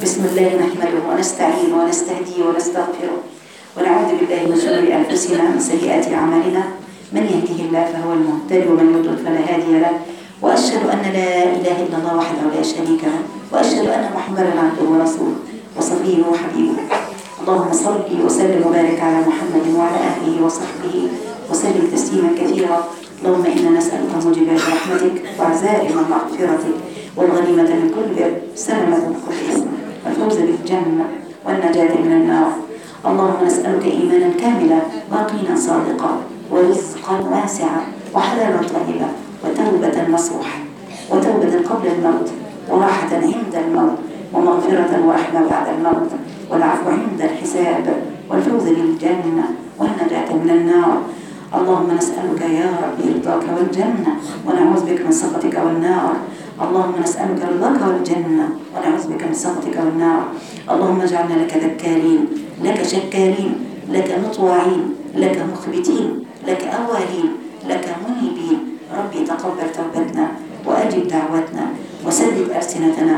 بسم الله نحمده ونستعين ونستهديه ونستغفره ونعوذ بالله من شرور أنفسنا ومن سيئات أعمالنا من يهده الله فهو المهتد ومن يضلل فلا هادي له وأشهد أن لا إله إلا الله وحده لا شريك له وأشهد أن محمدا عبده ورسوله وصفيه وحبيبه اللهم صل وسلم وبارك على محمد وعلى آله وصحبه وسلم تسليما كثيرا اللهم إنا نسألك موجبات رحمتك وعزائم مغفرتك والغنيمة من كل بر سلامة من كل إثم والفوز بالجنة والنجاة من النار اللهم نسألك إيمانا كاملا ويقينا صادقا ورزقا واسعا وحلالا طيبا وتوبة نصوحا وتوبة قبل الموت وراحة عند الموت ومغفرة ورحمة بعد الموت والعفو عند الحساب والفوز بالجنة والنجاة من النار اللهم نسألك يا رب رضاك والجنة ونعوذ بك من سخطك والنار اللهم نسألك رضاك والجنة ونعوذ بك من سخطك والنار اللهم اجعلنا لك ذكارين لك شكارين لك مطواعين لك مخبتين لك أوالين لك منيبين ربي تقبل توبتنا وأجب دعوتنا وسدد ألسنتنا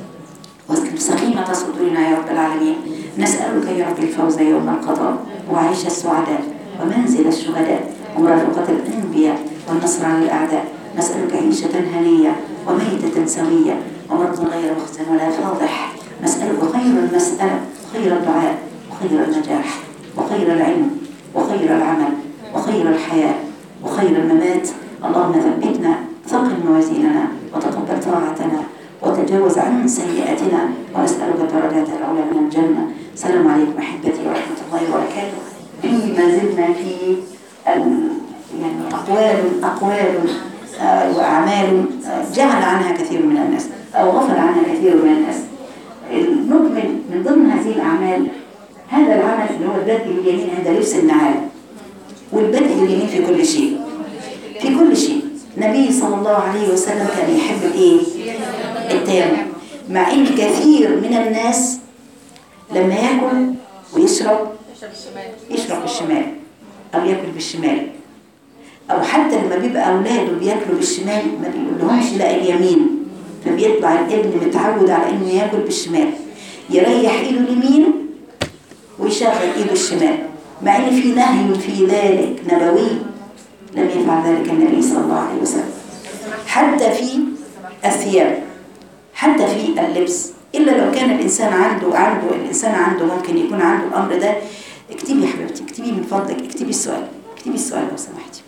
واسكن سخيمة صدورنا يا رب العالمين نسألك يا رب الفوز يوم القضاء وعيش السعداء ومنزل الشهداء ومرافقة الأنبياء والنصر على الأعداء نسألك عيشة هنية وميتة سوية ومرض غير مخزن ولا فاضح نسألك خير المسألة خير الدعاء وخير النجاح وخير العلم وخير العمل وخير الحياة وخير الممات اللهم ثبتنا ثقل موازيننا وتقبل طاعتنا وتجاوز عن سيئاتنا ونسألك الدرجات العلى من الجنة السلام عليكم أحبتي ورحمة الله وبركاته فيما زلنا في ال- يعني أقوال أقوال آه، وأعمال آه، جهل عنها كثير من الناس أو غفل عنها كثير من الناس نكمل من ضمن هذه الأعمال هذا العمل اللي هو البدء باليمين عند لبس النعال والبدء باليمين في كل شيء في كل شيء النبي صلى الله عليه وسلم كان يحب الايه التيمم مع ان كثير من الناس لما ياكل ويشرب يشرب بالشمال او ياكل بالشمال او حتى لما بيبقى اولاده بياكلوا بالشمال ما بيقولهمش لا اليمين فبيطلع الابن متعود على انه ياكل بالشمال يريح ايده اليمين ويشغل ايده الشمال مع ان في نهي في ذلك نبوي لم يفعل ذلك النبي صلى الله عليه وسلم حتى في الثياب حتى في اللبس الا لو كان الانسان عنده عنده الانسان عنده ممكن يكون عنده الامر ده اكتبي يا حبيبتي اكتبي من فضلك اكتبي السؤال اكتبي السؤال لو سمحتي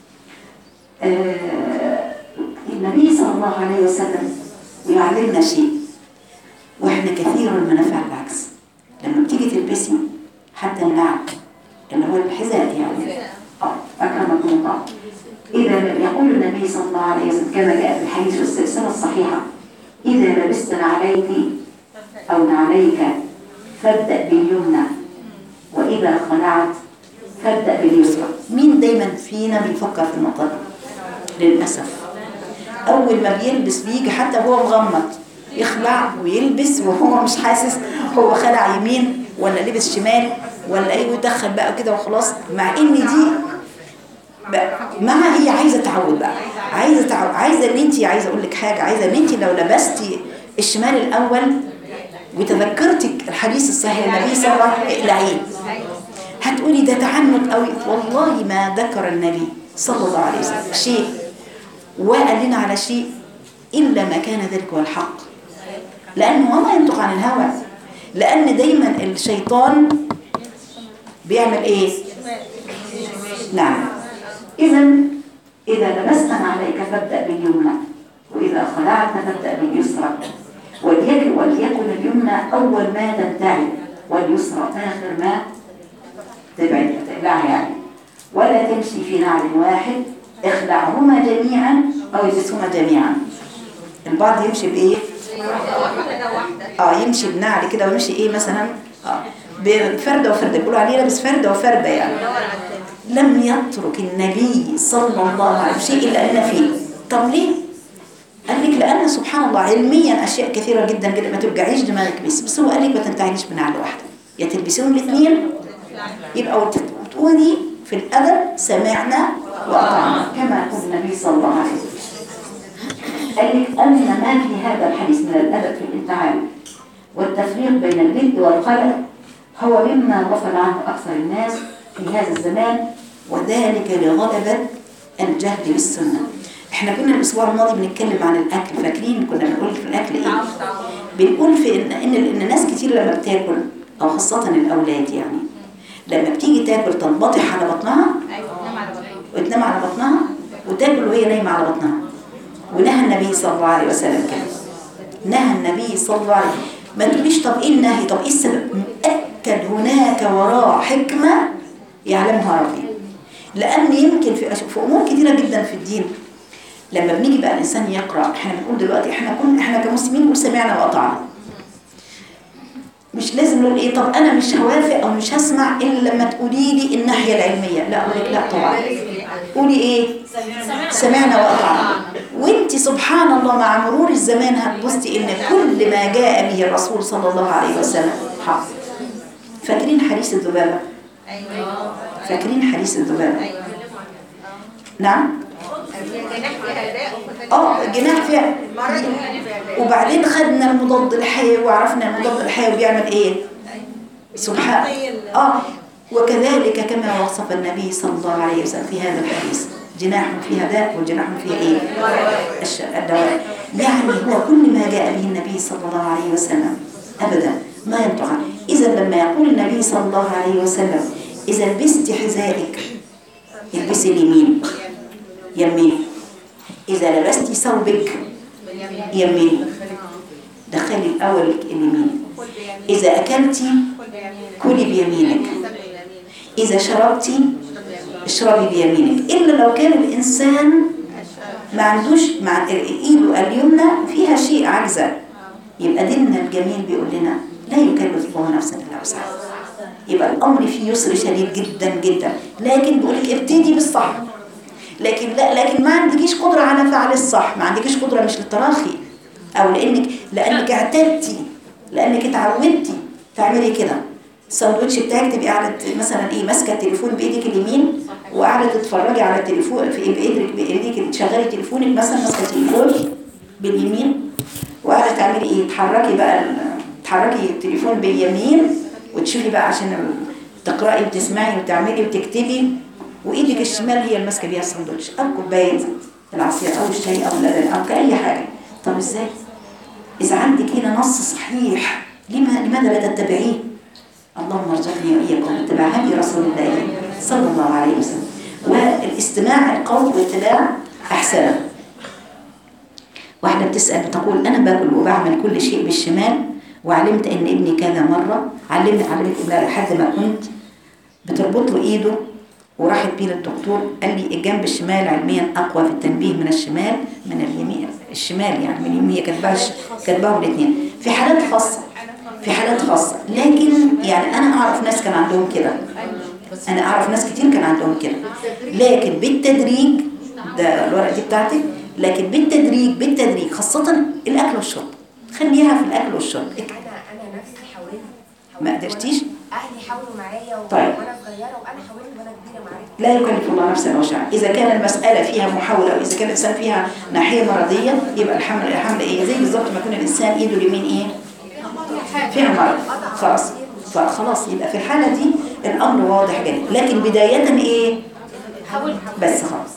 آه النبي صلى الله عليه وسلم يعلمنا شيء واحنا كثيرا ما نفعل العكس لما بتيجي تلبسي حتى النعل اللي هو الحذاء يعني اه اكرمكم الله اذا يقول النبي صلى الله عليه وسلم كما جاء في الحديث والسلسله الصحيحه اذا لبست نعليك او نعليك فابدا باليمنى واذا خلعت فابدا باليسرى مين دايما فينا بيفكر في النقطه دي للاسف اول ما بيلبس بيجي حتى وهو مغمض يخلع ويلبس وهو مش حاسس هو خلع يمين ولا لبس شمال ولا ايه ويدخل بقى كده وخلاص مع ان دي بقى مع هي عايزه تعود بقى عايزه تعود عايزه ان انت عايزه اقول لك حاجه عايزه ان انت لو لبستي الشمال الاول وتذكرتك الحديث الصحيح النبي صلى الله عليه وسلم اقلعيه هتقولي ده تعنت قوي والله ما ذكر النبي صلى الله عليه وسلم شيء وقال لنا على شيء إلا ما كان ذلك هو الحق لأنه وما ينطق عن الهوى لأن دايما الشيطان بيعمل إيه نعم إذا إذا لبست عليك فابدأ باليمنى وإذا خلعت فابدأ باليسرى وليكن, وليكن اليمنى أول ما تنتهي واليسرى آخر ما تبعد تقلعها يعني ولا تمشي في نعل واحد اخلعهما جميعا أو البسهما جميعا البعض يمشي بإيه؟ اه يمشي بنعل كده ويمشي ايه مثلا اه بفردة وفردة بيقولوا عليه لابس فردة وفردة يعني لم يترك النبي صلى الله عليه وسلم شيء إلا أن فيه طب ليه؟ قال لك لأن سبحان الله علميا أشياء كثيرة جدا جدا ما ترجعيش دماغك بس بس هو قال لك ما تنتهيش بنعل واحدة يا تلبسيهم الاثنين يبقى وتقولي في الأدب سمعنا وأطعنا كما يقول النبي صلى الله عليه وسلم قال لك أن ما في هذا الحديث من الأدب في الانتعال والتفريق بين الجد والخلق هو مما غفل عنه أكثر الناس في هذا الزمان وذلك لغلبة الجهل بالسنة احنا كنا الأسبوع الماضي بنتكلم عن الأكل فاكرين كنا بنقول في الأكل إيه؟ بنقول في إن, إن, إن ناس كتير لما بتاكل أو خاصة الأولاد يعني لما بتيجي تاكل تنبطح على بطنها وتنام على بطنها وتاكل وهي نايمة على بطنها ونهى النبي صلى الله عليه وسلم كده نهى النبي صلى الله عليه وسلم ما تقوليش طب ايه النهي طب ايه السبب مؤكد هناك وراء حكمة يعلمها ربي لأن يمكن في, أش- في أمور كتيرة جدا في الدين لما بنيجي بقى الإنسان يقرأ احنا بنقول دلوقتي احنا كنا احنا كمسلمين نقول سمعنا وأطعنا مش لازم نقول ايه طب انا مش هوافق او مش هسمع الا لما تقولي لي الناحيه العلميه لا اقول لك لا طبعا قولي ايه سمعنا واطعنا وانت سبحان الله مع مرور الزمان هتبصي ان كل ما جاء به الرسول صلى الله عليه وسلم حق فاكرين حديث الذبابه فاكرين حديث الذبابه نعم اه جناح فيها وبعدين خدنا المضاد الحيوي وعرفنا المضاد الحيوي بيعمل ايه سبحان اه وكذلك كما وصف النبي صلى الله عليه وسلم في هذا الحديث جناح فيها داء وجناح فيها ايه الش- الدواء يعني هو كل ما جاء به النبي صلى الله عليه وسلم ابدا ما ينطق عنه اذا لما يقول النبي صلى الله عليه وسلم اذا لبست حذائك البسي اليمين يمين إذا لبست ثوبك يمين دخلي الأول اليمين إذا أكلت كلي بيمينك إذا شربت اشربي بيمينك إلا لو كان الإنسان ما عندوش مع إيده اليمنى فيها شيء عجزة يبقى ديننا الجميل بيقول لنا لا يكلف الله نفسا إلا وسعها يبقى الأمر فيه يسر شديد جدا جدا لكن بيقول لك ابتدي بالصح لكن لا لكن ما عندكيش قدرة على فعل الصح ما عندكيش قدرة مش للتراخي او لانك لانك اعتدتي لانك اتعودتي تعملي كده الساندوتش بتاعك تبقي قاعده مثلا ايه ماسكه التليفون بايدك اليمين وقاعده تتفرجي على التليفون في بايدك بايدك تشغلي تليفونك مثلا ماسكه تليفون باليمين وقاعده تعملي ايه تحركي بقى ال- تحركي التليفون باليمين وتشوفي بقى عشان ال- تقراي وتسمعي وتعملي وتكتبي وايدك الشمال هي اللي ماسكه بيها الساندوتش او كوبايه العصير او الشاي او اللبن او كاي حاجه طب ازاي اذا عندك هنا نص صحيح لما لماذا لا تتبعيه اللهم ارزقني واياكم اتباع هدي رسول الله صلى الله عليه وسلم والاستماع القول والاتباع احسن واحدة بتسأل بتقول أنا باكل وبعمل كل شيء بالشمال وعلمت إن ابني كذا مرة علمني علمت ابني لحد ما كنت بتربط له إيده وراحت بيه للدكتور قال لي الجنب الشمال علميا أقوى في التنبيه من الشمال من اليمين الشمال يعني من اليمين هي كاتباها كاتباهم الاثنين في حالات خاصة في حالات خاصة لكن يعني أنا أعرف ناس كان عندهم كده أنا أعرف ناس كتير كان عندهم كده لكن بالتدريج ده الورقة دي بتاعتك لكن بالتدريج بالتدريج خاصة الأكل والشرب خليها في الأكل والشرب انا انا نفسي حاولت ما قدرتيش اهلي حاولوا معايا و- طيب. وانا صغيره وانا حاولت وانا كبيره معرفتش لا يكلف الله نفسا وسعها إذا كان المسألة فيها محاولة وإذا كان الإنسان فيها ناحية مرضية يبقى الحمل الحمل إيه زي بالظبط ما يكون الإنسان إيده اليمين إيه فيها مرض خلاص فخلاص يبقى في الحالة دي الأمر واضح جدا لكن بداية إيه حاولت بس خلاص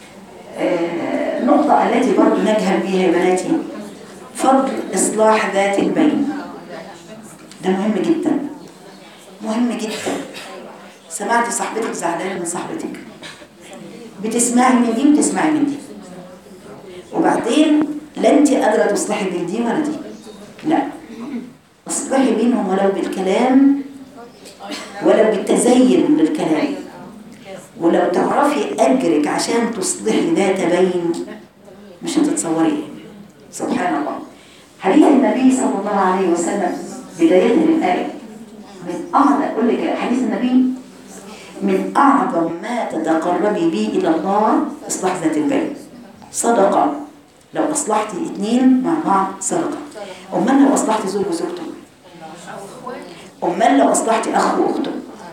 آه، النقطة التي برضو نجهل بها يا بناتي فضل إصلاح ذات البين ده مهم جدا مهم جدا سمعتي صاحبتك زعلانة من صاحبتك بتسمعي من دي وتسمعي من دي وبعدين لا انت قادرة تصلحي بين دي ولا دي لا اصلحي بينهم ولو بالكلام ولو بالتزين للكلام ولو تعرفي أجرك عشان تصلحي ذات بين مش هتتصوري سبحان الله حديث النبي صلى الله عليه وسلم بداية الآية من أعظم أقول لك حديث النبي من أعظم ما تتقربي به إلى الله إصلاح ذات البين صدقة لو أصلحتي اثنين مع بعض صدقة أمال لو أصلحتي زوج وزوجته أمال لو أصلحتي أخ وأخته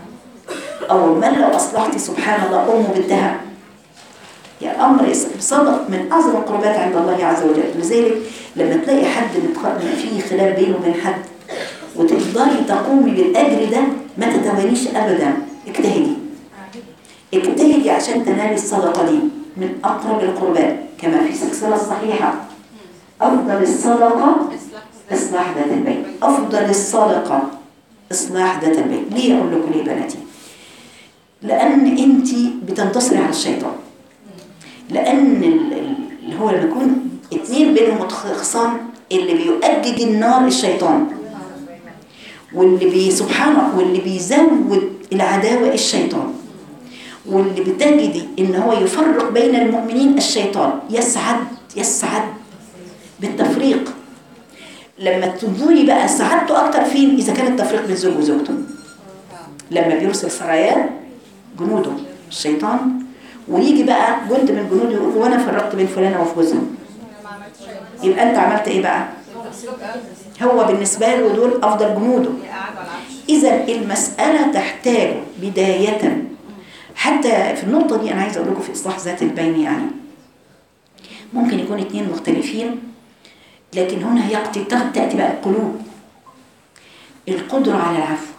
أو من لو أصلحتي سبحان الله أم بنتها يا أمر صدق من أعظم القربات عند الله عز وجل لذلك لما تلاقي حد متخ- فيه خلاف بينه وبين حد وتقدري تقومي بالاجر ده ما تتوانيش ابدا اجتهدي اجتهدي عشان تنالي الصدقه دي من اقرب القربات كما في سلسله صحيحه افضل الصدقه اصلاح ذات البين افضل الصدقه اصلاح ذات البين ليه اقول لكم ليه بناتي لان انت بتنتصري على الشيطان لان ال- ال- اللي هو لما يكون اتنين بينهم خصام اللي بيؤجج النار الشيطان واللي بي سبحانه واللي بيزود العداوه الشيطان واللي بتجدي ان هو يفرق بين المؤمنين الشيطان يسعد يسعد بالتفريق لما تنظري بقى سعادته اكتر فين اذا كان التفريق بين زوج وزوجته لما بيرسل سرايا جنوده الشيطان ويجي بقى جند من جنوده يقول وانا فرقت بين فلانه وفوزها يبقى انت عملت ايه بقى هو بالنسبه له دول افضل جنوده اذا المساله تحتاج بدايه حتى في النقطه دي انا عايزه اقول لكم في اصلاح ذات البين يعني ممكن يكون اتنين مختلفين لكن هنا يقتي تاتي بقى القلوب القدره على العفو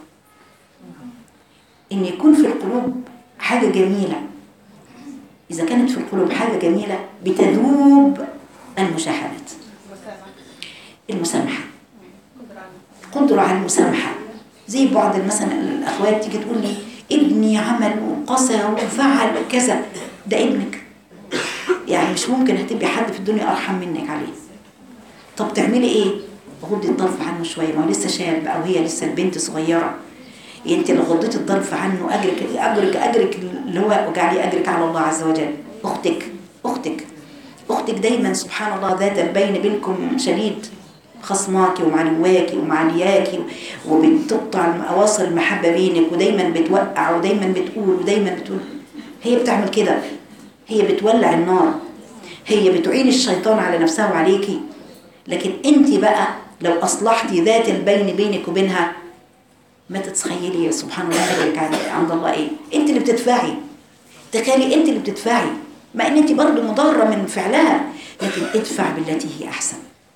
ان يكون في القلوب حاجه جميله اذا كانت في القلوب حاجه جميله بتذوب المشاحنات المسامحه قدره على المسامحه زي بعض مثلا الاخوات تيجي تقول لي ابني عمل وقسى وفعل كذا ده ابنك يعني مش ممكن هتبقي حد في الدنيا ارحم منك عليه طب تعملي ايه غضي الطرف عنه شويه ما هو لسه شاب او هي لسه البنت صغيره انت اللي غضيتي الطرف عنه اجرك اجرك اجرك اللي هو وجعلي اجرك على الله عز وجل اختك اختك اختك دايما سبحان الله ذات البين بينكم شديد خصماكي ومعلواكي ومعلياكي وبتقطع اواصر المحبه بينك ودايما بتوقع ودايما بتقول ودايما بتقول هي بتعمل كده هي بتولع النار هي بتعين الشيطان على نفسها وعليكي لكن انت بقى لو اصلحتي ذات البين بينك وبينها ما تتخيلي سبحان الله اجرك عند الله ايه انت اللي بتدفعي تخيلي انت اللي بتدفعي مع ان انت برضه مضره من فعلها لكن ادفع بالتي هي احسن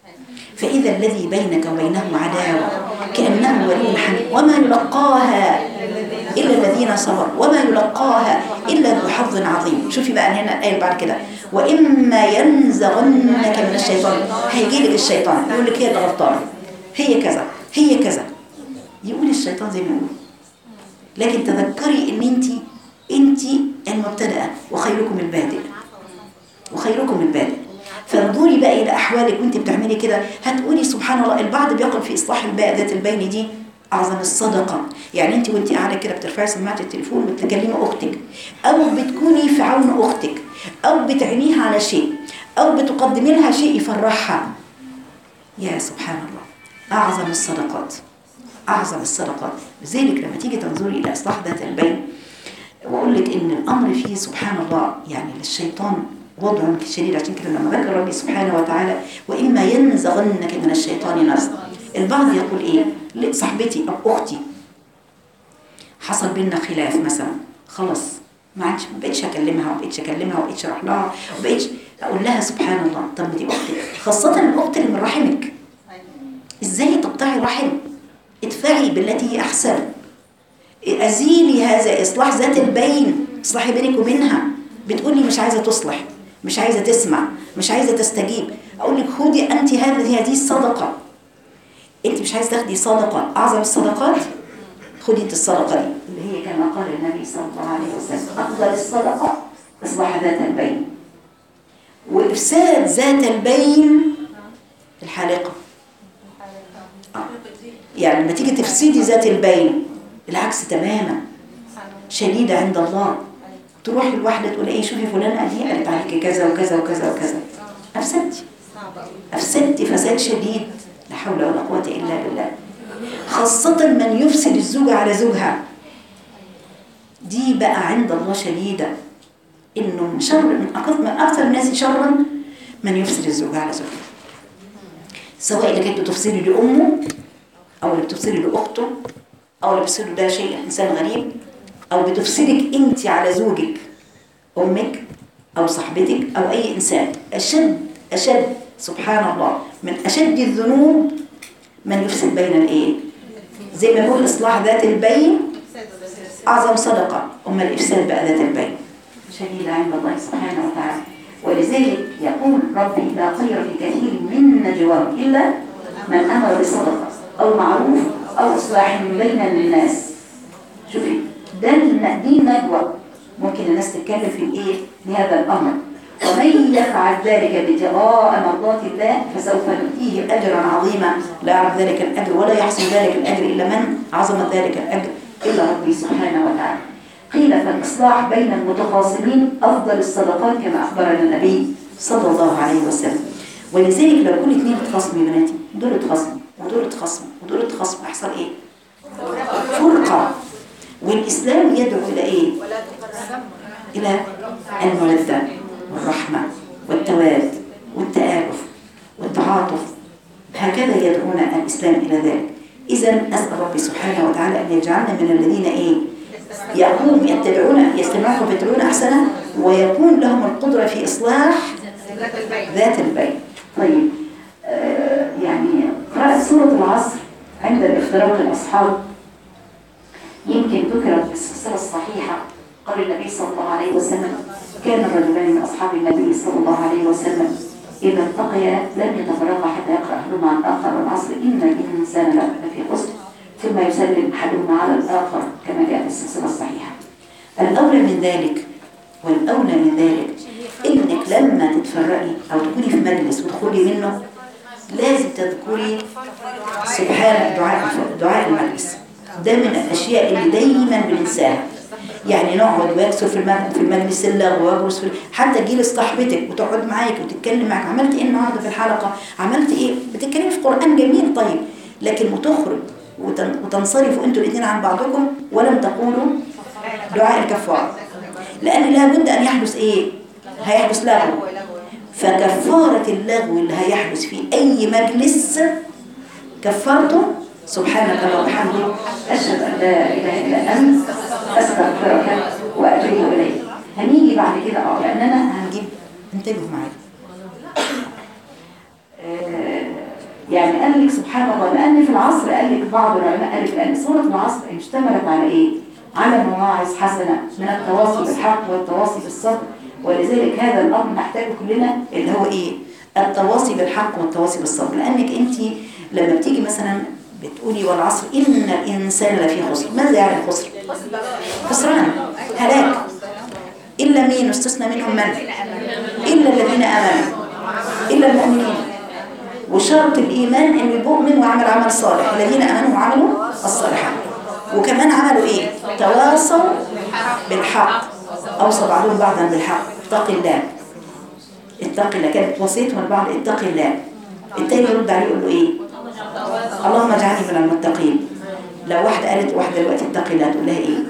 فاذا الذي بينك وبينه عداوه كانه ولي حميم وما يلقاها الا الذين صبروا وما يلقاها الا ذو حظ عظيم شوفي بقى هنا الايه اللي بعد كده واما ينزغنك من الشيطان هيجي لك الشيطان يقول لك هي اللي غلطانه هي كذا هي كذا يقول الشيطان زي ما يقول لكن تذكري ان انت انت المبتدأة وخيركم البادئ وخيركم البادئ فانظري بقى الى احوالك وانت بتعملي كده هتقولي سبحان الله البعض بيقول في اصلاح الباء ذات البين دي اعظم الصدقه يعني انت وانت قاعده كده بترفعي سماعه التليفون وبتكلمي اختك او بتكوني في عون اختك او بتعينيها على شيء او بتقدمي لها شيء يفرحها يا سبحان الله اعظم الصدقات أعظم الصدقات لذلك لما تيجي تنظري إلى إصلاح ذات البين وأقول لك إن الأمر فيه سبحان الله يعني للشيطان وضع شديد عشان كده لما ذكر ربي سبحانه وتعالى وإما ينزغنك من الشيطان نزغ البعض يقول إيه صاحبتي أو أختي حصل بينا خلاف مثلا خلاص ما عادش ما بقتش اكلمها وما بقتش اكلمها وما بقتش اروح لها وما بقتش اقول لها سبحان الله طب دي اختك خاصه الاخت اللي من رحمك ازاي تقطعي رحم ادفعي بالتي هي احسن ازيلي هذا اصلاح ذات البين اصلحي بينك وبينها بتقولي مش عايزه تصلح مش عايزه تسمع مش عايزه تستجيب اقول لك خدي انت هذه هذه الصدقه انت مش عايزه تاخدي صدقه اعظم الصدقات خدي انت الصدقه دي اللي هي كما قال النبي صلى الله عليه وسلم افضل الصدقه اصلاح ذات البين وافساد ذات البين الحالقه يعني لما تيجي تفسدي ذات البين العكس تماما شديدة عند الله تروحي الواحدة تقول ايه شوفي فلانة دي قالت عليكي كذا وكذا وكذا وكذا أفسدتي أفسدتي فساد شديد لا حول ولا قوة إلا بالله خاصة من يفسد الزوجة على زوجها دي بقى عند الله شديدة إنه من شر من أكثر من أكثر الناس شرا من يفسد الزوجة على زوجها سواء اللي كانت بتفسدي لأمه أو اللي بتفسدي لأخته أو اللي بتفسده ده شيء إنسان غريب أو بتفسدك أنت على زوجك أمك أو صاحبتك أو أي إنسان أشد أشد سبحان الله من أشد الذنوب من يفسد بين الإيه؟ زي ما يقول إصلاح ذات البين أعظم صدقة أما الإفساد بقى ذات البين شديد عند الله سبحانه وتعالى ولذلك يقول ربي لا خير في كثير من نجواهم إلا من أمر بصدقة أو معروف أو إصلاح بين الناس شوفي ده الن- دي النجوى ممكن الناس تتكلم في الايه لهذا الامر ومن يفعل ذلك ابتغاء مرضات الله فسوف نؤتيه اجرا عظيما لا يعرف ذلك الاجر ولا يحصل ذلك الاجر الا من عظم ذلك الاجر الا ربي سبحانه وتعالى قيل فالاصلاح بين المتخاصمين افضل الصدقات كما اخبرنا النبي صلى الله عليه وسلم ولذلك لو كل اثنين اتخاصموا يا بناتي دول اتخاصموا ودول اتخاصموا ودول اتخاصموا يحصل ايه؟ فرقه والإسلام يدعو إلى إيه؟ إلى المودة والرحمة والتواد والتآلف والتعاطف هكذا يدعونا الإسلام إلى ذلك إذا أسأل ربي سبحانه وتعالى أن يجعلنا من الذين إيه؟ يقوم يتبعون يستمعون ويتبعون أحسنه ويكون لهم القدرة في إصلاح ذات البين طيب آه يعني قراءة سورة العصر عند الافتراق الأصحاب يمكن ذكرت بالسلسلة الصحيحة قال النبي صلى الله عليه وسلم كان الرجلان من أصحاب النبي صلى الله عليه وسلم إذا التقيا لم يتفرقا حتى يقرأ أحدهما عن الآخر والعصر إن الإنسان لفي خسر ثم يسلم أحدهما على الآخر كما جاء في السلسلة الصحيحة الأولى من ذلك والأولى من ذلك إنك لما تتفرقي أو تكوني في مجلس وتدخلي منه لازم تذكري سبحان دعاء دعاء المجلس ده من الاشياء اللي دايما بننساها يعني نقعد ويكسر في المجلس في المجلس اللغو ويجلس في حتى تجي صاحبتك وتقعد معاك وتتكلم معاك عملت ايه النهارده في الحلقه عملت ايه بتتكلمي في قران جميل طيب لكن وتخرج وتن- وتنصرفوا انتوا الاثنين عن بعضكم ولم تقولوا دعاء الكفاره لان لابد ان يحدث ايه هيحدث لغو فكفاره اللغو اللي هيحدث في اي مجلس كفرته سبحانك اللهم وبحمدك أشهد أن لا إله إلا أنت أستغفرك وأتوب إليك هنيجي بعد كده اه لأننا هنجيب انتبهوا معايا آه، يعني قال لك سبحان الله لأن في العصر قال لك بعض العلماء قال لك لأن سورة العصر اشتملت على إيه؟ على مواعظ حسنة من التواصي بالحق والتواصي بالصبر ولذلك هذا الأمر نحتاجه كلنا اللي هو إيه؟ التواصي بالحق والتواصي بالصبر لأنك أنت لما بتيجي مثلا بتقولي والعصر إن الإنسان لفي خسر ماذا يعني الخسر؟ خسران هلاك إلا مين استثنى منهم من؟ إلا الذين آمنوا إلا المؤمنين وشرط الإيمان إنه يؤمن ويعمل عمل صالح الذين آمنوا وعملوا الصالحات وكمان عملوا إيه؟ تواصوا بالحق أوصى بعضهم بعضا بالحق اتق الله اتق الله كانت وصيتهم البعض اتق الله التاني يرد عليه يقول له إيه؟ اللهم اجعلني من المتقين لو واحدة قالت واحدة دلوقتي اتقي الله تقول لها ايه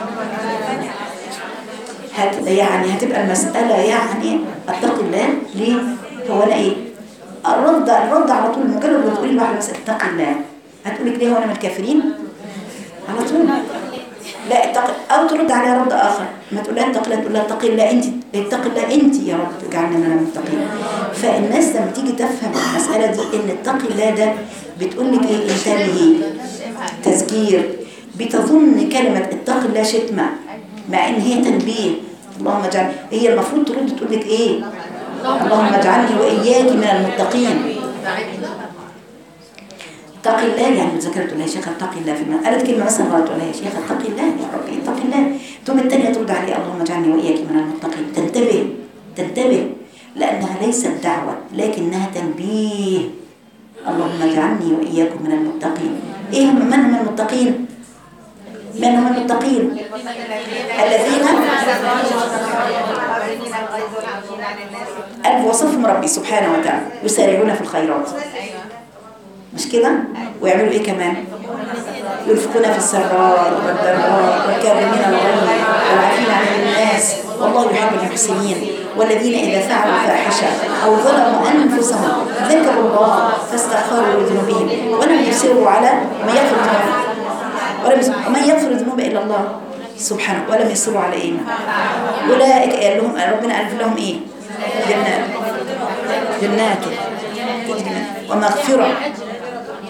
هت يعني هتبقى المسألة يعني اتقي الله ليه هو انا ايه الرد الرد على طول مجرد ما تقولي لواحدة بس اتقي الله هتقول لك ليه هو انا من الكافرين على طول لا اتقي او ترد عليها رد اخر ما تقول لها اتقي الله تقول لها اتقي الله انت اتقي الله انت يا رب اجعلنا من المتقين فالناس لما تيجي تفهم المساله دي ان اتقي الله ده بتقول لك ايه انتبهي تذكير بتظن كلمه اتقي الله شتمه مع ان هي تنبيه اللهم اجعل هي المفروض ترد تقول لك ايه اللهم اجعلني واياك من المتقين اتقي الله يعني مذكرة تقول لها يا شيخة اتقي الله في الماء قالت كلمة مثلا غلط تقول لها يا شيخة اتقي الله يا ربي اتقي الله ثم الثانية ترد عليه اللهم اجعلني وإياك من المتقين تنتبه تنتبه لأنها ليست دعوة لكنها تنبيه اللهم اجعلني وإياكم من المتقين إيه هم من هم المتقين؟ من هم المتقين؟ الذين قال وصفهم ربي سبحانه وتعالى يسارعون في الخيرات مش كده ويعملوا ايه كمان ينفقون في السراء والضراء والكاظمين الغيظ والعافين عن الناس والله يحب المحسنين والذين اذا فعلوا فاحشه او ظلموا انفسهم ذكروا الله فاستغفروا لذنوبهم ولم يصروا على ما يغفر الذنوب ولم يصروا- ومن يغفر الذنوب الا الله سبحانه ولم يصروا على ايه اولئك قال لهم ربنا الف لهم ايه جنات جنات تجري من- ومغفره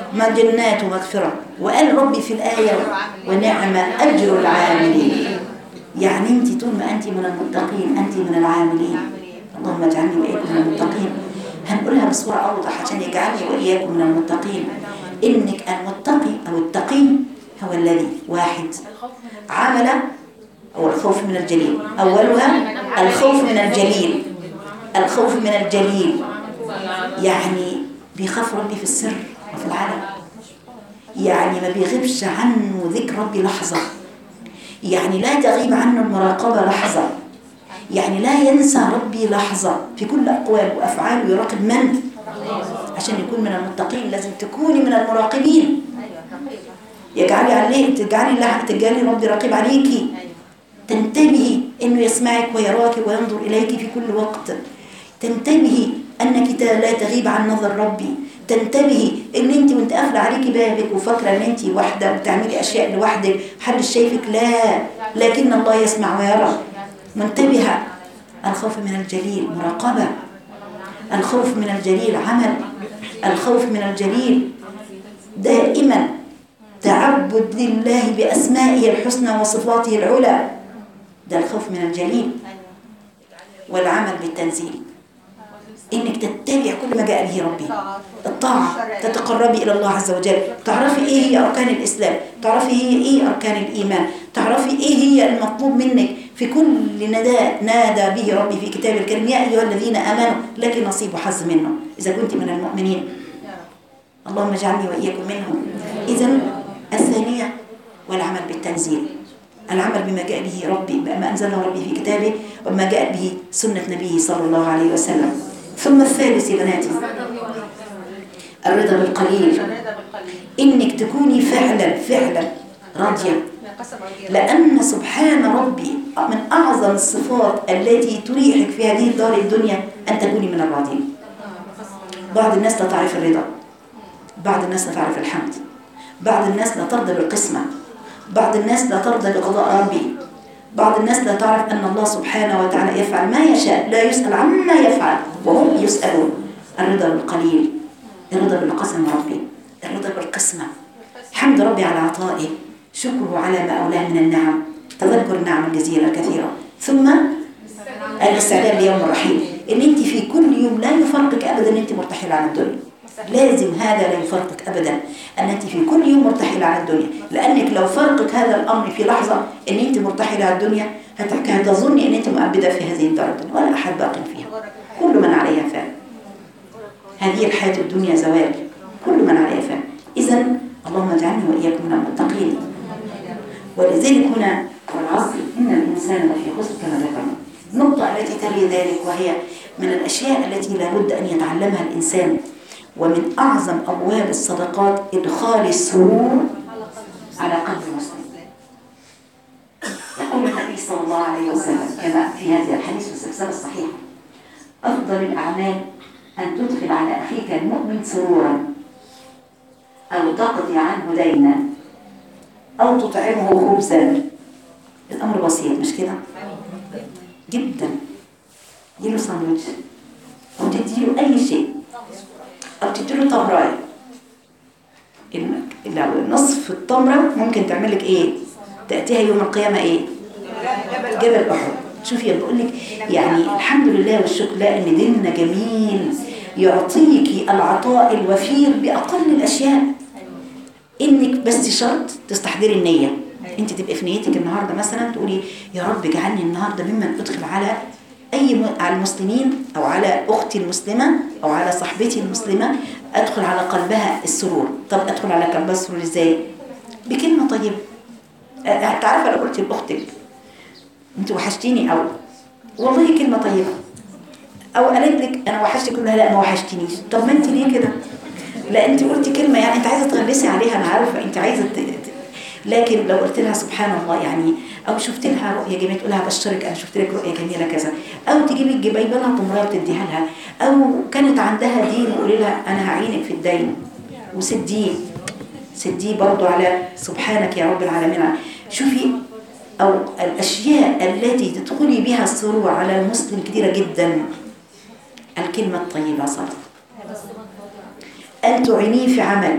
ما جنات ومغفرة وقال ربي في الآية ونعم أجر العاملين يعني أنت طول ما أنت من المتقين أنت من العاملين اللهم اجعلني وإياكم من المتقين هنقولها بصورة أوضح عشان يجعلني وإياكم من المتقين إنك المتقي أو التقي هو الذي واحد عمل أو الخوف من الجليل أولها الخوف من الجليل الخوف من الجليل يعني بيخاف ربي في السر وفي العلن يعني ما بيغيبش عنه ذكر ربي لحظة يعني لا تغيب عنه المراقبة لحظة يعني لا ينسى ربي لحظة في كل أقواله وأفعاله يراقب من؟ عشان يكون من المتقين لازم تكوني من المراقبين يجعلي عليه تجعلي الله تجعلي ربي رقيب عليكي تنتبهي انه يسمعك ويراك وينظر اليك في كل وقت تنتبهي انك لا تغيب عن نظر ربي تنتبهي ان انت وانت قافله عليكي بابك وفاكره ان انت واحده بتعملي اشياء لوحدك محدش شايفك لا لكن الله يسمع ويرى منتبهه الخوف من الجليل مراقبه الخوف من الجليل عمل الخوف من الجليل دائما تعبد لله بأسمائه الحسنى وصفاته العلى ده الخوف من الجليل والعمل بالتنزيل انك تتبع كل ما جاء به ربي الطاعة تتقربي إلى الله عز وجل تعرفي إيه هي أركان الإسلام تعرفي هي إيه أركان الإيمان تعرفي إيه هي المطلوب منك في كل نداء نادى به ربي في كتاب الكريم يا أيها الذين آمنوا لك نصيب وحظ منه إذا كنت من المؤمنين اللهم اجعلني وإياكم منهم إذا الثانية والعمل بالتنزيل العمل بما جاء به ربي بما أنزله ربي في كتابه وما جاء به سنة نبيه صلى الله عليه وسلم ثم الثالث يا بناتي الرضا بالقليل إنك تكوني فعلا فعلا راضية لأن سبحان ربي من أعظم الصفات التي تريحك في هذه الدار الدنيا أن تكوني من الراضين بعض الناس لا تعرف الرضا بعض الناس لا تعرف الحمد بعض الناس لا ترضى بالقسمة بعض الناس لا ترضى بقضاء ربي بعض الناس لا تعرف أن الله سبحانه وتعالى يفعل ما يشاء لا يسأل عما يفعل وهم يسألون الرضا بالقليل الرضا بالقسم ربي الرضا بالقسمة حمد ربي على عطائه شكره على ما أولاه من النعم تذكر النعم الجزيرة الكثيرة ثم الاستعداد ليوم الرحيل ان انت في كل يوم لا يفرقك ابدا ان انت مرتحله عن الدنيا لازم هذا لا يفرقك ابدا ان انت في كل يوم مرتحله عن الدنيا لانك لو فرقك هذا الامر في لحظه ان انت مرتحله عن الدنيا هتظني ان انت مؤبده في هذه الدار الدنيا ولا احد باق فيها كل من عليها فان هذه الحياه الدنيا زوال كل من عليها فان اذا اللهم اجعلني واياكم من المتقين ولذلك هنا والعصر ان الانسان لفي خسر كما ذكرنا النقطه التي تلي ذلك وهي من الاشياء التي لابد ان يتعلمها الانسان ومن أعظم أبواب الصدقات إدخال السرور على قلب المسلم يقول النبي صلى الله عليه وسلم كما في هذا الحديث في السلسلة الصحيحة أفضل الأعمال أن تدخل على أخيك المؤمن سرورا أو تقضي عنه دينا أو تطعمه خبزا الأمر بسيط مش كده؟ جدا اديله ساندوتش أو تديله أي شيء أو تديله تمراية لو نصف التمرة ممكن تعمل لك إيه؟ تأتيها يوم القيامة إيه؟ جبل أحد شوفي بقول لك يعني الحمد لله والشكر لله إن ديننا جميل يعطيكي العطاء الوفير بأقل الأشياء إنك بس شرط تستحضري النية انت تبقي في نيتك النهارده مثلا تقولي يا رب اجعلني النهارده ممن ادخل على اي م... على المسلمين او على اختي المسلمه او على صاحبتي المسلمه ادخل على قلبها السرور طب ادخل على قلبها السرور ازاي بكلمه طيبه تعرفي لو قلت لاختك انت وحشتيني او والله كلمه طيبه او قالت لك انا وحشتك كلها لا ما وحشتنيش طب ما انت ليه كده لا انت قلتي كلمه يعني انت عايزه تغلسي عليها انا عارفه انت عايزه ت... لكن لو قلت لها سبحان الله يعني او شفت لها رؤيه جميله تقول لها بشرك انا شفت لك رؤيه جميله كذا او تجيبي جايبه لها تمراه وتديها لها او كانت عندها دين وقولي لها انا هعينك في الدين وسديه سديه برضو على سبحانك يا رب العالمين شوفي او الاشياء التي تدخلي بها السرور على المسلم كثيره جدا الكلمه الطيبه صارت ان تعينيه في عمل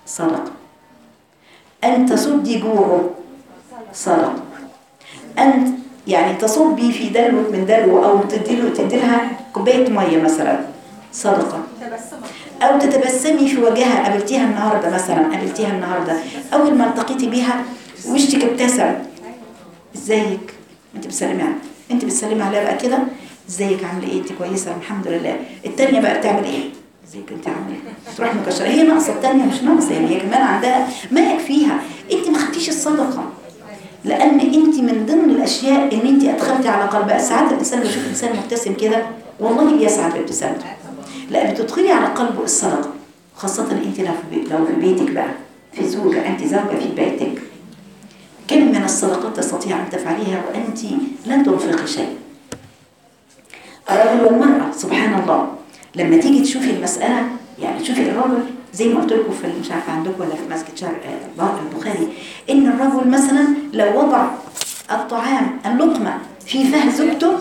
صدقة أن تصدي جوعه صدقة أن يعني تصبي في دلوك من دلو أو تديله تديلها كوباية مية مثلا صدقة أو تتبسمي في وجهها قابلتيها النهاردة مثلا قابلتيها النهاردة أول ما التقيتي بيها وشك ابتسم ازيك انت بتسلمي عليها انت بتسلمي عليها بقى كده ازيك عامله ايه انت كويسه الحمد لله التانية بقى بتعمل ايه ازيك انت عامله ايه تروح مكشره هي ناقصه التانية مش ناقصه يعني هي كمان عندها ما يكفيها انت ما خدتيش الصدقه لان انت من ضمن الاشياء ان انت ادخلتي على قلبها ساعات الانسان بيشوف انسان مبتسم كده والله بيسعد بابتسامته لا بتدخلي على قلبه الصدقه خاصه انت لو في بي- لو في بيتك بقى في زوجه انت زوجه في بيتك كم من الصدقات تستطيع أن تفعليها وأنت لن تنفقي شيء الرجل والمرأة سبحان الله لما تيجي تشوفي المسألة يعني تشوفي الرجل زي ما قلت لكم في مش عارفه عندكم ولا في مسجد شرق آه، البخاري ان الرجل مثلا لو وضع الطعام اللقمه في فه زوجته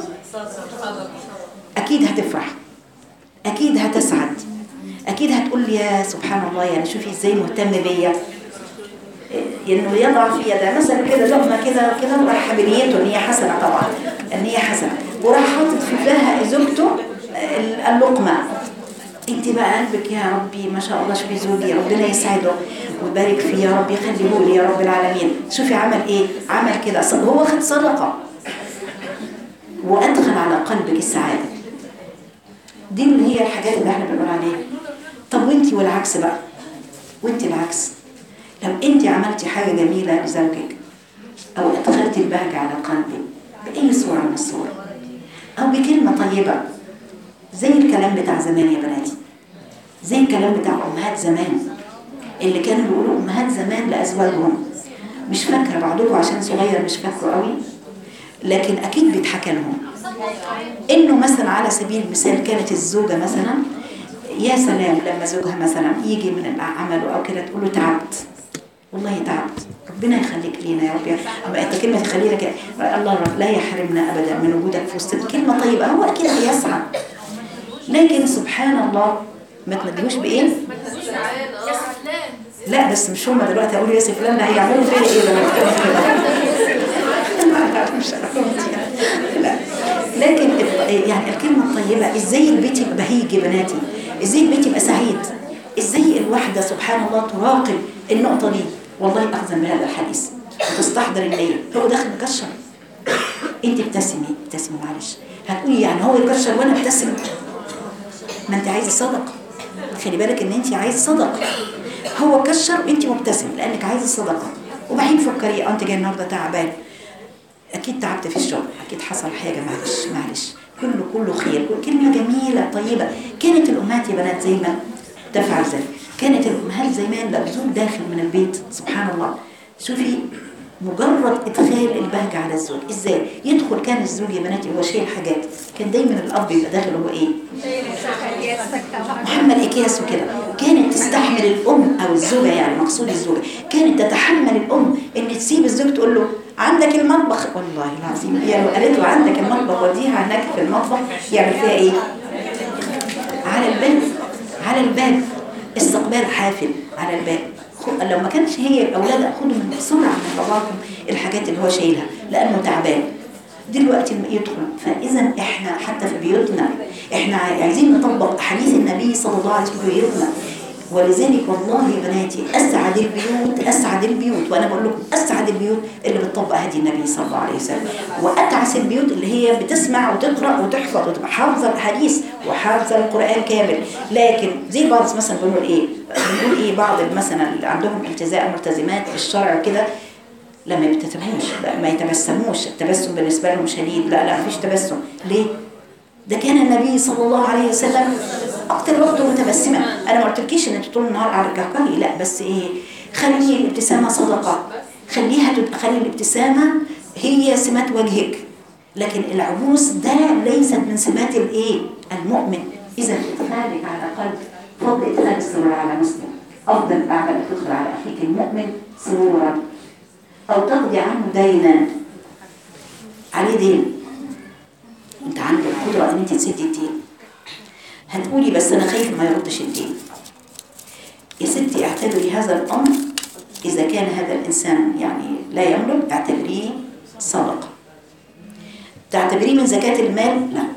اكيد هتفرح اكيد هتسعد اكيد هتقول لي يا سبحان الله يعني شوفي ازاي مهتم بيا انه يضع في يده مثلا كده لقمه كده كده وراح بنيته ان هي حسنه طبعا ان هي حسنه وراح حاطط في فيها زوجته اللقمه انت بقى قلبك يا ربي ما شاء الله شوفي زوجي ربنا يسعده ويبارك فيه يا رب يخليه لي يا رب العالمين شوفي عمل ايه عمل كده ص- هو خد صدقه وادخل على قلبك السعاده دي اللي هي الحاجات اللي احنا بنقول عليها طب وانت والعكس بقى وانت العكس لو انت عملتي حاجة جميلة لزوجك او ادخلتي البهجة على قلبك بأي صورة من الصور او بكلمة طيبة زي الكلام بتاع زمان يا بناتي زي الكلام بتاع امهات زمان اللي كانوا بيقولوا امهات زمان لازواجهم مش فاكرة بعضكم عشان صغير مش فاكره قوي لكن اكيد بيتحكى لهم انه مثلا على سبيل المثال كانت الزوجة مثلا يا سلام لما زوجها مثلا يجي من العمل او كده تقول له تعبت والله تعبت ربنا يخليك لينا يا رب يا اما انت كلمه تخلينا كده الله رب لا يحرمنا ابدا من وجودك في وسط كلمه طيبه هو اكيد هيسعد لكن سبحان الله ما تناديهوش بايه لا بس مش هما دلوقتي هيقولوا يا سي فلان ده هيعملوا فيا ايه لما يتكلموا كده مش لا لكن ال- يعني الكلمه الطيبه ازاي البيت يبقى بهيج يا بناتي ازاي البيت يبقى سعيد ازاي الواحده سبحان الله تراقب النقطه دي والله اخذا بهذا الحديث وتستحضر النيه هو داخل مكشر انت ابتسمي ابتسمي معلش هتقولي يعني هو يكشر وانا ابتسم ما انت عايزه صدقه خلي بالك ان انت عايزه صدقه هو كشر وانت مبتسم لانك عايزه صدقه وبعدين فكري اه انت جاي النهارده تعبان اكيد تعبت في الشغل اكيد حصل حاجه معلش معلش كله كله خير كلمه جميله طيبه كانت الامهات يا بنات زي ما تفعل ذلك كانت الامهات زمان لو زوج داخل من البيت سبحان الله شوفي مجرد ادخال البهجه على الزوج ازاي يدخل كان الزوج يا بناتي هو شايل حاجات كان دايما الاب يبقى داخل هو ايه محمل اكياس وكده كانت تستحمل الام او الزوجه يعني مقصود الزوجه كانت تتحمل الام ان تسيب الزوج تقول له عندك المطبخ والله العظيم هي لو قالت له عندك المطبخ وديها هناك في المطبخ يعمل فيها ايه على الباب على الباب استقبال حافل على الباب خ- لو ما كانش هي الاولاد خدوا من بسرعه من باباكم الحاجات اللي هو شايلها لانه تعبان دلوقتي لما يدخل فاذا احنا حتى في بيوتنا احنا عايزين نطبق احاديث النبي صلى الله عليه وسلم في بيوتنا ولذلك والله يا بناتي اسعد البيوت اسعد البيوت وانا بقول لكم اسعد البيوت اللي بتطبق هدي النبي صلى الله عليه وسلم واتعس البيوت اللي هي بتسمع وتقرا وتحفظ وتبقى حافظه الحديث وحافظه القران كامل لكن زي بعض مثلا بنقول ايه بنقول ايه بعض مثلا اللي عندهم التزام ملتزمات بالشرع كده لا ما بتتبهمش لا ما يتبسموش التبسم بالنسبه لهم شديد لا لا مفيش تبسم ليه ده كان النبي صلى الله عليه وسلم اكتر وقته متبسما انا ما قلتلكيش ان انت طول النهار على الكهكهي لا بس ايه خلي الابتسامه صدقه خليها تبقى خلي الابتسامه هي سمات وجهك لكن العبوس ده ليست من سمات الايه المؤمن اذا ادخالك على قلب فضل ادخال السرور على مسلم افضل الاعمال ان تدخل على اخيك المؤمن سرورا او تقضي عنه دينا عليه دين انت عندك القدره ان انت تسدي الدين هتقولي بس انا خايف ما يردش الدين يا ستي اعتبري هذا الأمر إذا كان هذا الإنسان يعني لا يملك اعتبريه صدقة تعتبريه من زكاة المال لا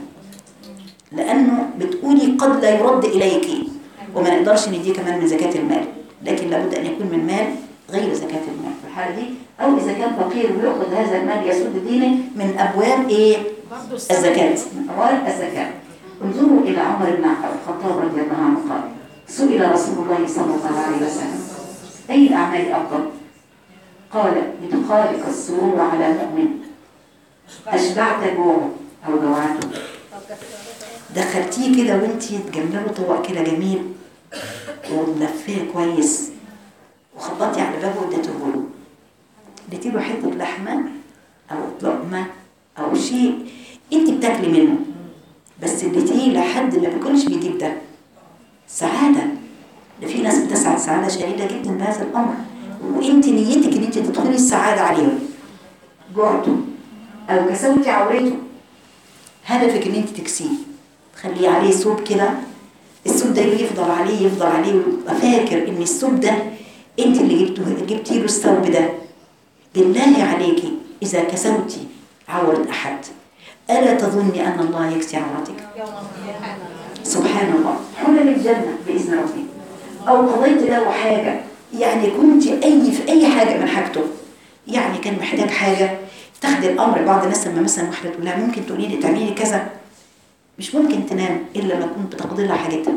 لأنه بتقولي قد لا يرد إليك وما نقدرش نديه كمان من زكاة المال لكن لابد أن يكون من مال غير زكاة المال في الحالة دي أو إذا كان فقير ويأخذ هذا المال يسد دينه من أبواب إيه الزكاة من أبواب الزكاة انظروا إلى عمر بن الخطاب رضي الله عنه قال سئل رسول الله صلى الله عليه وسلم أي الأعمال أفضل؟ قال بتخالق السرور على مؤمن أشبعت جوعه أو جوعته دخلتيه كده وانتي تجمله طبق كده جميل وملفيه كويس وخبطتي على بابه واديته له اديتي له حته لحمه او لقمه او شيء انت بتاكلي منه بس اديتيه لحد ما بيكونش بيجيب ده سعاده ده في ناس بتسعد سعاده شديده جدا بهذا الامر وانت نيتك ان انت تدخلي السعاده عليهم جعته او كسوتي عورته هدفك ان انت تكسيه تخليه عليه ثوب كده الثوب ده يفضل عليه يفضل عليه ويبقى فاكر ان الثوب ده انت اللي جبته جبتي له الثوب ده بالله عليكي اذا كسوتي عورة احد الا تظني ان الله يكسي عورتك سبحان الله حلل الجنه باذن ربي او قضيت له حاجه يعني كنت اي في اي حاجه من حاجته يعني كان محتاج حاجه تاخدي الامر بعض الناس لما مثلا واحده تقول لها ممكن تقولي لي تعملي كذا مش ممكن تنام الا لما كنت بتقضي لها حاجتها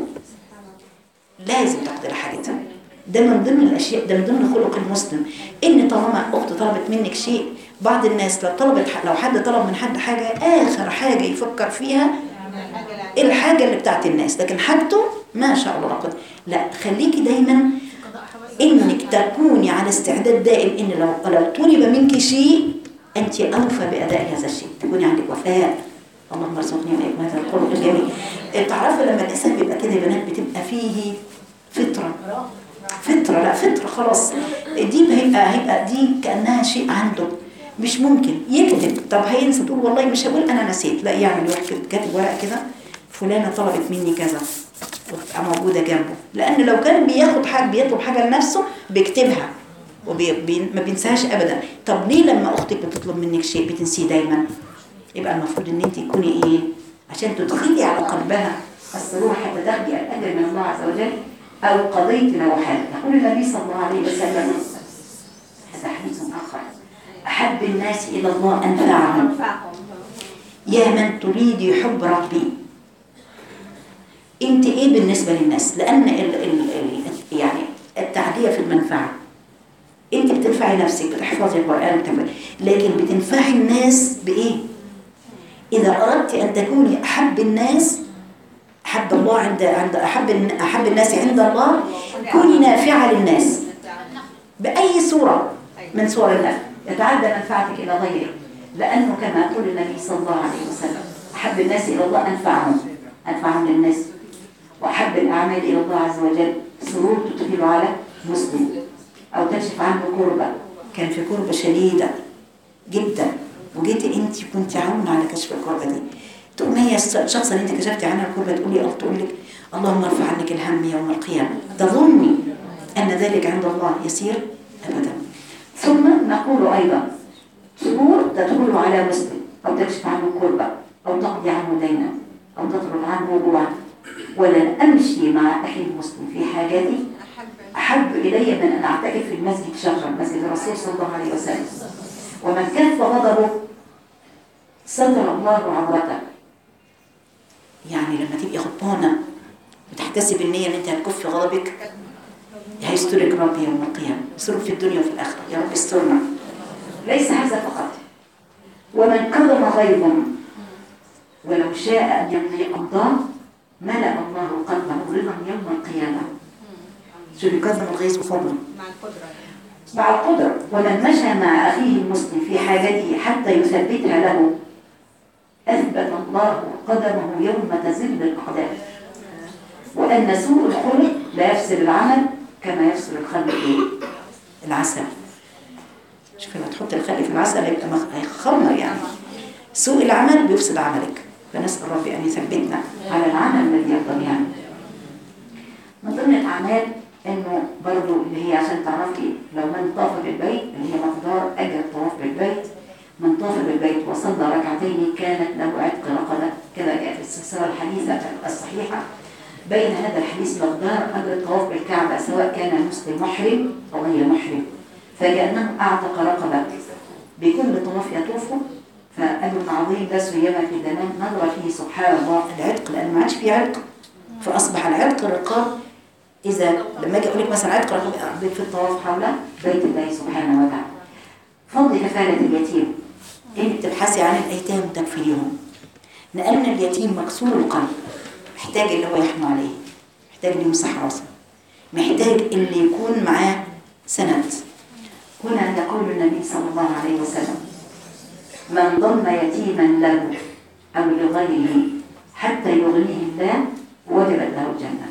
لازم تقضي لها حاجتها ده من ضمن الاشياء ده من ضمن خلق المسلم ان طالما اخت طلبت منك شيء بعض الناس لو طلبت لو حد طلب من حد حاجه اخر حاجه يفكر فيها الحاجه اللي بتاعت الناس لكن حاجته ما شاء الله لا قوة لا خليكي دايما انك تكوني على استعداد دائم ان لو لو طلب منك شيء انت اوفى باداء هذا الشيء تكوني عندك وفاء اللهم ارزقني واياكم هذا الخلق الجميل تعرفوا لما الانسان بيبقى كده يا بنات بتبقى فيه فطره فطره لا فطره خلاص دي هيبقى هيبقى دي كانها شيء عنده مش ممكن يكتب طب هينسى تقول والله مش هقول انا نسيت لا يعمل واحد كاتب ورقه كده فلانه طلبت مني كذا وتبقى موجوده جنبه لان لو كان بياخد حاجه بيطلب حاجه لنفسه بيكتبها وما بينساهاش ابدا طب ليه لما اختك بتطلب منك شيء بتنسيه دايما يبقى المفروض ان انت تكوني ايه عشان تدخلي على قلبها السرور حتى تاخدي الاجر من الله عز وجل او قضيت له حاجه يقول النبي صلى الله عليه وسلم هذا حديث اخر احب الناس الى الله انفعهم يا من تريدي حب ربي انت ايه بالنسبه للناس لان ال ال ال يعني التعديه في المنفعه انت بتنفعي نفسك بتحفظي القران بتعملي لكن بتنفعي الناس بايه اذا اردت ان تكوني احب الناس احب الله عند عند احب احب الناس عند الله كوني نافعه للناس باي صوره من صور الله يتعدى منفعتك الى غيرك لانه كما يقول النبي صلى الله عليه وسلم احب الناس الى الله انفعهم انفعهم للناس واحب الاعمال الى الله عز وجل سرور تدخل على مسلم او تكشف عنه كربه كان في كربه شديده جدا وجيتي انت كنت عون على كشف الكربه دي تقوم هي الشخص اللي انت كشفتي عنها الكربه تقولي او تقول لك اللهم ارفع عنك الهم يوم القيامه تظني ان ذلك عند الله يسير ابدا ثم نقول ايضا سرور تدخل على مسلم او تكشف عنه كربه او تقضي عنه دينا او تطرد عنه جوعا ولن امشي مع اخي المسلم في حاجتي احب الي من ان اعتكف في المسجد شهرا مسجد الرسول صلى الله عليه وسلم ومن كف غضبه ستر الله عورته يعني لما تبقي غضبانه وتحتسب النيه ان انت هتكفي غضبك هيسترك ربي يوم القيامه يسترك في الدنيا وفي الاخره يا رب استرنا ليس هذا فقط ومن كظم غيظا ولو شاء ان يمضي امضاه ملأ الله قلبه رضا يوم القيامه شوفي كظم الغيظ وفضله مع القدرة مع القدرة ومن مشى مع أخيه المسلم في حاجته حتى يثبتها له أثبت الله قدمه يوم تزل الأقدام وأن سوء الخلق لا يفسد العمل كما يفسد الخلق إيه؟ العسل شوفي لما تحط الخل في العسل هيبقى مخ- هيخمر يعني سوء العمل بيفسد عملك فنسأل ربي أن يثبتنا على العمل الذي يرضى يعني من ضمن الأعمال انه برضو اللي هي عشان تعرفي لو من طاف بالبيت اللي هي مقدار اجر الطواف بالبيت من طاف بالبيت وصلى ركعتين كانت له عتق رقبه كذا جاء في السلسله الحديثه الصحيحه بين هذا الحديث مقدار اجر الطواف بالكعبه سواء كان المسلم محرم او غير محرم فكانه اعتق رقبه بكل طواف يطوفه فأجر عظيم ده سيما في زمان نظر فيه سبحان الله العتق لأن ما عادش فيه عتق فأصبح العتق الرقاب إذا لما أجي أقول لك مثلا عتق رقاب أعبد في الطواف حول بيت الله سبحانه وتعالى فضل كفالة اليتيم إنك تبحثي عن الأيتام وتكفليهم لأن اليتيم مكسور القلب محتاج اللي هو يحنو عليه محتاج اللي يمسح راسه محتاج اللي يكون معاه سند هنا يقول النبي صلى الله عليه وسلم من ضم يتيما له أو لغيره حتى يغنيه الله وجبت له الجنة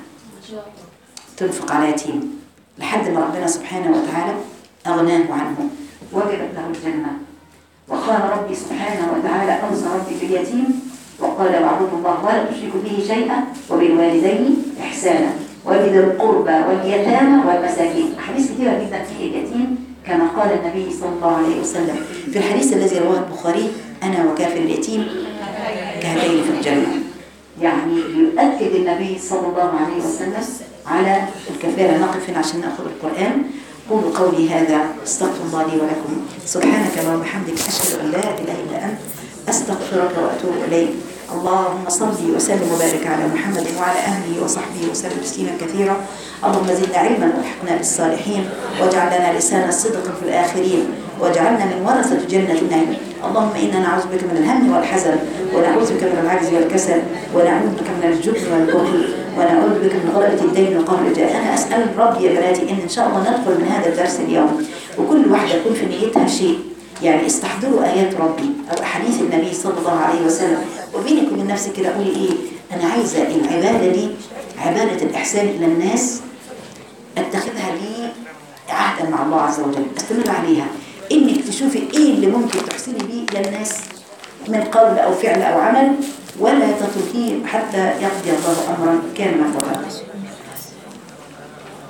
تنفق على يتيم لحد ما ربنا سبحانه وتعالى أغناه عنه وجبت له الجنة وقال ربي سبحانه وتعالى أوصى ربي باليتيم وقال واعبدوا الله ولا تشركوا به شيئا وبالوالدين إحسانا وبذي القربى واليتامى والمساكين أحاديث كثيرة جدا في اليتيم كما قال النبي صلى الله عليه وسلم في الحديث الذي رواه البخاري أنا وكافر اليتيم كهاتين في الجنة يعني يؤكد النبي صلى الله عليه وسلم على الكفالة نقف هنا عشان نأخذ القرآن قولوا قولي هذا استغفر الله لي ولكم سبحانك اللهم وبحمدك أشهد أن لا إله إلا أنت أستغفرك وأتوب إليك اللهم صل وسلم وبارك على محمد وعلى اهله وصحبه وسلم تسليما كثيرا اللهم زدنا علما والحقنا بالصالحين واجعل لنا لسان صدق في الاخرين واجعلنا من ورثه جنه النعيم اللهم انا نعوذ بك من الهم والحزن ونعوذ بك من العجز والكسل ونعوذ بك من الجبن والبخل ونعوذ بك من غلبة الدين وقهر الرجال أنا أسأل ربي يا بناتي إن إن شاء الله ندخل من هذا الدرس اليوم وكل واحدة يكون في نيتها شيء يعني استحضروا آيات ربي أو أحاديث النبي صلى الله عليه وسلم وبينك وبين نفسك كده قولي إيه أنا عايزة العبادة دي عبادة الإحسان إلى الناس أتخذها لي عهدا مع الله عز وجل أستمر عليها إنك تشوفي إيه اللي ممكن تحسني بيه إلى الناس من قول أو فعل أو عمل ولا تتركيه حتى يقضي الله أمرا كان مفعولا